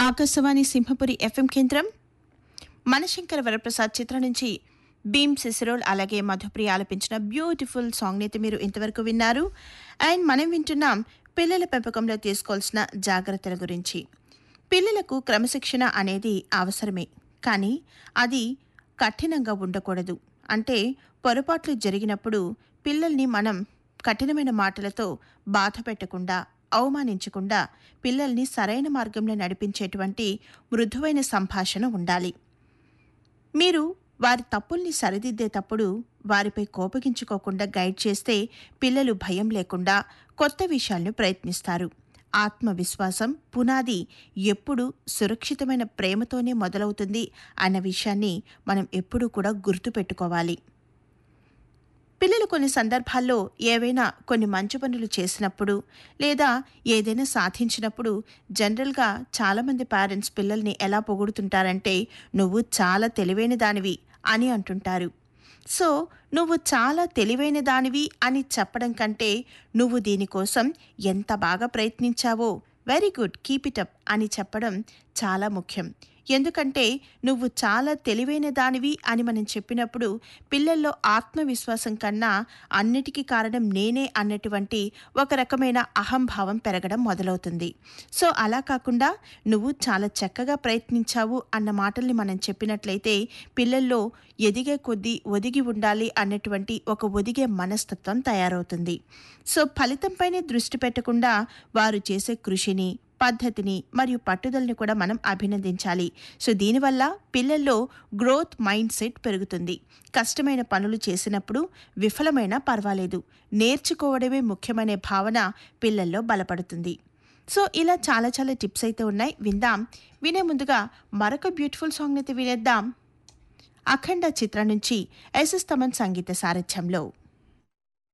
Akashvani Simhapuri FM కేంద్రం మనశంకర వరప్రసాద్ చిత్రం నుంచి భీమ్ సిసిరోల్ అలాగే మధుప్రియ ఆలపించిన బ్యూటిఫుల్ సాంగ్ అయితే మీరు ఇంతవరకు విన్నారు అండ్ మనం వింటున్నాం పిల్లల పెంపకంలో తీసుకోవాల్సిన జాగ్రత్తల గురించి పిల్లలకు క్రమశిక్షణ అనేది అవసరమే కానీ అది కఠినంగా ఉండకూడదు అంటే పొరపాట్లు జరిగినప్పుడు పిల్లల్ని మనం కఠినమైన మాటలతో బాధ పెట్టకుండా అవమానించకుండా పిల్లల్ని సరైన మార్గంలో నడిపించేటువంటి మృదువైన సంభాషణ ఉండాలి మీరు వారి తప్పుల్ని సరిదిద్దేటప్పుడు వారిపై కోపగించుకోకుండా గైడ్ చేస్తే పిల్లలు భయం లేకుండా కొత్త విషయాలను ప్రయత్నిస్తారు ఆత్మవిశ్వాసం పునాది ఎప్పుడు సురక్షితమైన ప్రేమతోనే మొదలవుతుంది అన్న విషయాన్ని మనం ఎప్పుడూ కూడా గుర్తుపెట్టుకోవాలి పిల్లలు కొన్ని సందర్భాల్లో ఏవైనా కొన్ని మంచి పనులు చేసినప్పుడు లేదా ఏదైనా సాధించినప్పుడు జనరల్గా చాలామంది పేరెంట్స్ పిల్లల్ని ఎలా పొగుడుతుంటారంటే నువ్వు చాలా తెలివైన దానివి అని అంటుంటారు సో నువ్వు చాలా తెలివైన దానివి అని చెప్పడం కంటే నువ్వు దీనికోసం ఎంత బాగా ప్రయత్నించావో very good keep it up అని చెప్పడం చాలా ముఖ్యం ఎందుకంటే నువ్వు చాలా తెలివైన దానివి అని మనం చెప్పినప్పుడు పిల్లల్లో ఆత్మవిశ్వాసం కన్నా అన్నిటికీ కారణం నేనే అన్నటువంటి ఒక రకమైన అహంభావం పెరగడం మొదలవుతుంది సో అలా కాకుండా నువ్వు చాలా చక్కగా ప్రయత్నించావు అన్న మాటల్ని మనం చెప్పినట్లయితే పిల్లల్లో ఎదిగే కొద్దీ ఒదిగి ఉండాలి అన్నటువంటి ఒక ఒదిగే మనస్తత్వం తయారవుతుంది సో ఫలితంపైనే దృష్టి పెట్టకుండా వారు చేసే కృషిని పద్ధతిని మరియు పట్టుదలని కూడా మనం అభినందించాలి సో దీనివల్ల పిల్లల్లో గ్రోత్ మైండ్ సెట్ పెరుగుతుంది కష్టమైన పనులు చేసినప్పుడు విఫలమైనా పర్వాలేదు నేర్చుకోవడమే ముఖ్యమనే భావన పిల్లల్లో బలపడుతుంది సో ఇలా చాలా చాలా టిప్స్ అయితే ఉన్నాయి విందాం వినే ముందుగా మరొక బ్యూటిఫుల్ సాంగ్ అయితే వినేద్దాం అఖండ చిత్రం నుంచి ఎస్ఎస్ తమన్ సంగీత సారథ్యంలో